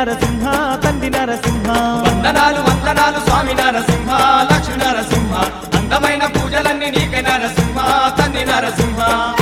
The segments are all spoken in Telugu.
నరసింహ తండ్రి నరసింహ వందనాలు వందనాలు స్వామి నరసింహ లక్ష్మీ నరసింహ అందమైన పూజలన్నీ నీకే నరసింహ తండ్రి నరసింహ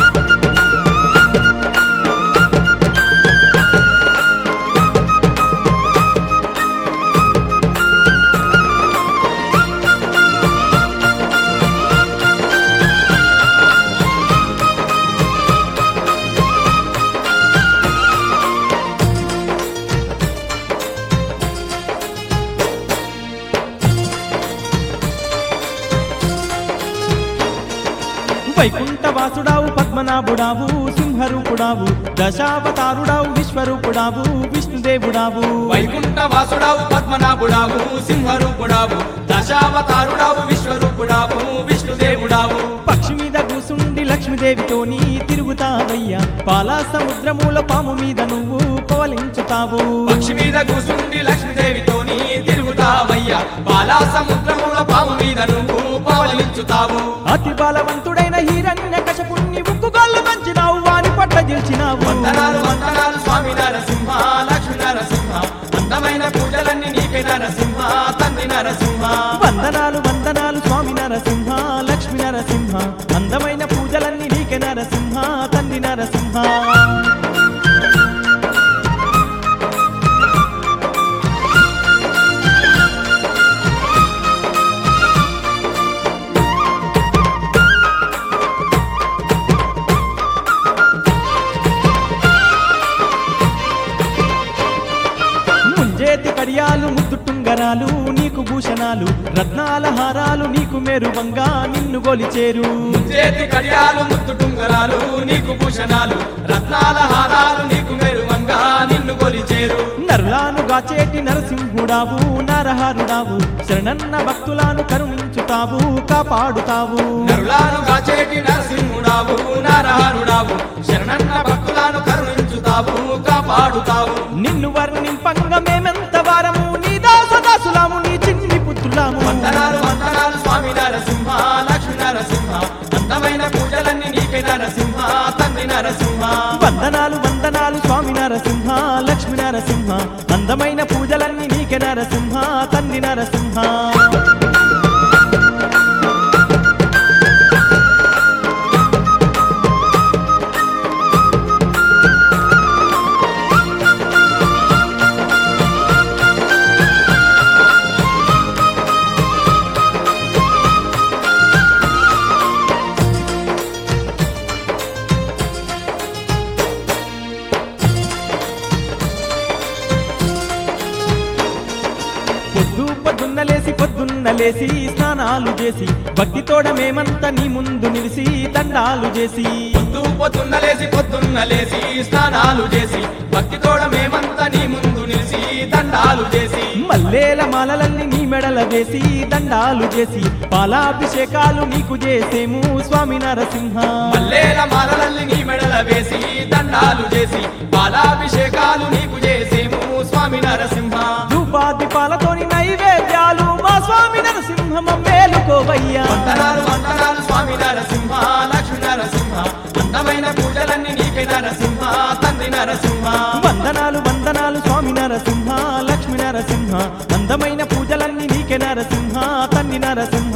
వైకుంఠవాసుడావు పద్మనాభుడావు సింహరూపుడావు దశావతారుడావు విశ్వరూపుడావు విష్ణుదేవుడావు వైకుంఠ వాసుడావు పద్మనాభుడావు సింహరూపుడావు దశావతారుడావు విశ్వరూపుడావు విష్ణుదేవుడావు పక్షి మీద కూసుండి లక్ష్మీదేవితోని తిరుగుతావయ్యా పాలా సముద్రముల పాము మీద నువ్వు పవలించుతావు పక్షి మీద కూసుండి లక్ష్మీదేవితోని తిరుగుతావయ్యా బాలా సముద్రముల పాము మీద నువ్వు పవలించుతావు అతి బలవంతుడైన హిరణ్య కశపుణ్ణి ఉక్కుగోళ్ళు మంచినావు వాని పట్ల గెలిచినావు వందనాలు వందనాలు స్వామి నరసింహ లక్ష్మీ నరసింహ అందమైన పూజలన్నీ నీకే నరసింహ తండ్రి నరసింహ వందనాలు వందనాలు స్వామి నరసింహ లక్ష్మీ నరసింహ అందమైన పూజలన్నీ నీకే నరసింహ తండ్రి నరసింహ ముంజేతి కడియాలు ముద్దు టుంగరాలు నీకు భూషణాలు రత్నాల హారాలు నీకు మెరువంగా నిన్ను గొలిచేరు చేతి కడియాలు ముత్తు టుంగరాలు నీకు భూషణాలు రత్నాల హారాలు నీకు మెరువంగా నిన్ను కొలిచేరు నరులాను గాచేటి నరసింహుడావు నరహరుడావు శరణన్న భక్తులను కరుణించుతావు కాపాడుతావు నరులాను కాచేటి నరసింహుడావు నారాయణుడావు శరణన్న భక్తులను కరుణించుతావు కాపాడుతావు నిన్ను వర్ణింపంగ మేమెంత వారము నీ దాస దాసులాము నీ చిన్ని పుత్రులాము వందనాలు వందనాలు స్వామి నరసింహ లక్ష్మీ నరసింహ అందమైన పూజలన్నీ నీకే నరసింహ తండ్రి నరసింహ వందనాలు వందనాలు స్వామి నరసింహ లక్ష్మీ నరసింహ అందమైన పూజలన్నీ నీకే నరసింహ తండ్రి నరసింహ పొద్దు పొద్దున్నలేసి పొద్దున్నలేసి స్నానాలు చేసి భక్తితోడ మేమంతా నీ ముందు నిలిసి దండాలు చేసి పొద్దు పొద్దున్న లేసి పొద్దున్న లేసి స్నానాలు చేసి భక్తితోడ మేమంతా నీ ముందు నిలిచి దండాలు చేసి మల్లేల మాలలన్నీ నీ మెడల వేసి దండాలు చేసి పాలాభిషేకాలు నీకు చేసేము స్వామి నరసింహ మల్లేల మాలలల్ని నీ మెడల వేసి దండాలు చేసి బాలాభిషేకాలు నీకు చేసేము స్వామి నరసింహ ధూపాదిపాలతోని నైవేద్యాలు మా స్వామి నరసింహ మమ్మేలుకోవయ్యా వందనాలు వందనాలు స్వామి నరసింహ లక్ష్మీ నరసింహ అందమైన పూజలన్నీ నీకే నరసింహ తండ్రి నరసింహ వందనాలు వందనాలు స్వామి నరసింహ లక్ష్మీ నరసింహ అందమైన పూజలన్నీ నీకే నరసింహ తన్ని నరసింహ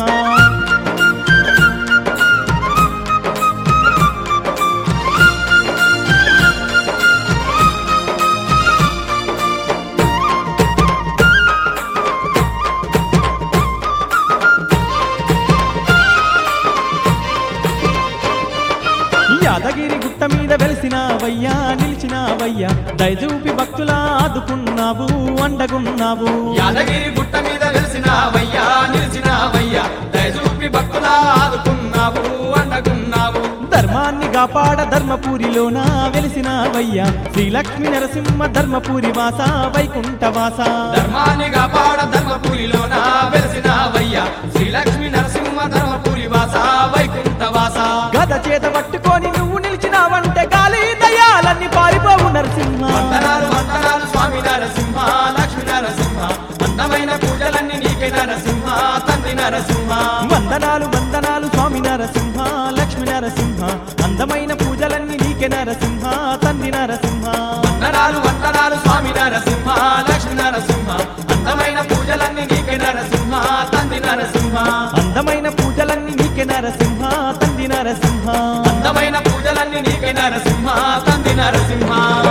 యాదగిరి గుట్ట మీద వెలిసినావయ్యా నిలిచినావయ్యా దయచూపి భక్తుల ఆదుకున్నావు అండగున్నావు యాదగిరి గుట్ట మీద వెలిసినావయ్యా నిలిచినావయ్యా దయచూపి భక్తుల ఆదుకున్నావు అండగున్నావు ధర్మాన్ని కాపాడ ధర్మపురిలోన వెలిసినావయ్యా శ్రీలక్ష్మి నరసింహ ధర్మపురి వాస వైకుంఠ వాస ధర్మాన్ని కాపాడ ధర్మపురిలోన వెలిసినావయ్యా శ్రీలక్ష్మి నరసింహ ధర్మపురి వాస వైకుంఠ వాస గద చేత పట్టుకొని నువ్వు నిలిచినావంటే గాలి దయాలన్నీ పారిపోవు నరసింహ వందనాలు వందనాలు స్వామి నరసింహ లక్ష్మీ నరసింహ అందమైన పూజలన్నీ నీకే నరసింహ తండ్రి నరసింహ వందనాలు వందనాలు స్వామి నరసింహ లక్ష్మీ నరసింహ అందమైన పూజ పూజలన్నీ నీకే నరసింహ తండ్రి నరసింహ వందనాలు వందనాలు స్వామి నరసింహ లక్ష్మీ నరసింహ అందమైన పూజలన్నీ నీకే నరసింహ తండ్రి నరసింహ అందమైన పూజలన్నీ నీకే నరసింహ తండ్రి నరసింహ అందమైన పూజలన్నీ నీకే నరసింహ తండ్రి నరసింహ